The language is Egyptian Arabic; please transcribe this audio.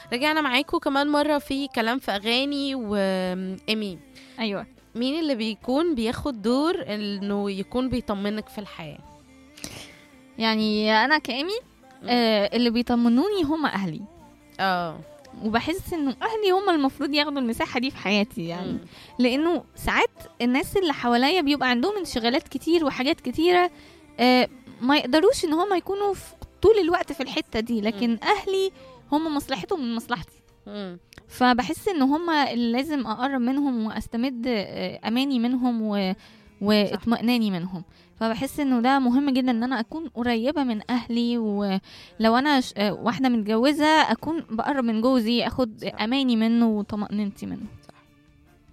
رجعنا معاكم كمان مرة في كلام في أغاني وإيمي ايوه مين اللي بيكون بياخد دور إنه يكون بيطمنك في الحياة يعني انا كامي آه اللي بيطمنوني هم اهلي اه وبحس انه اهلي هم المفروض ياخدوا المساحه دي في حياتي يعني مم. لانه ساعات الناس اللي حواليا بيبقى عندهم انشغالات كتير وحاجات كتيره آه ما يقدروش ان هم يكونوا في طول الوقت في الحته دي لكن اهلي هم مصلحتهم من مصلحتي مم. فبحس ان هم اللي لازم اقرب منهم واستمد آه، اماني منهم و... واطمئناني منهم فبحس انه ده مهم جدا ان انا اكون قريبه من اهلي ولو انا ش- آه، واحده متجوزه اكون بقرب من جوزي اخد صح. اماني منه وطمانينتي منه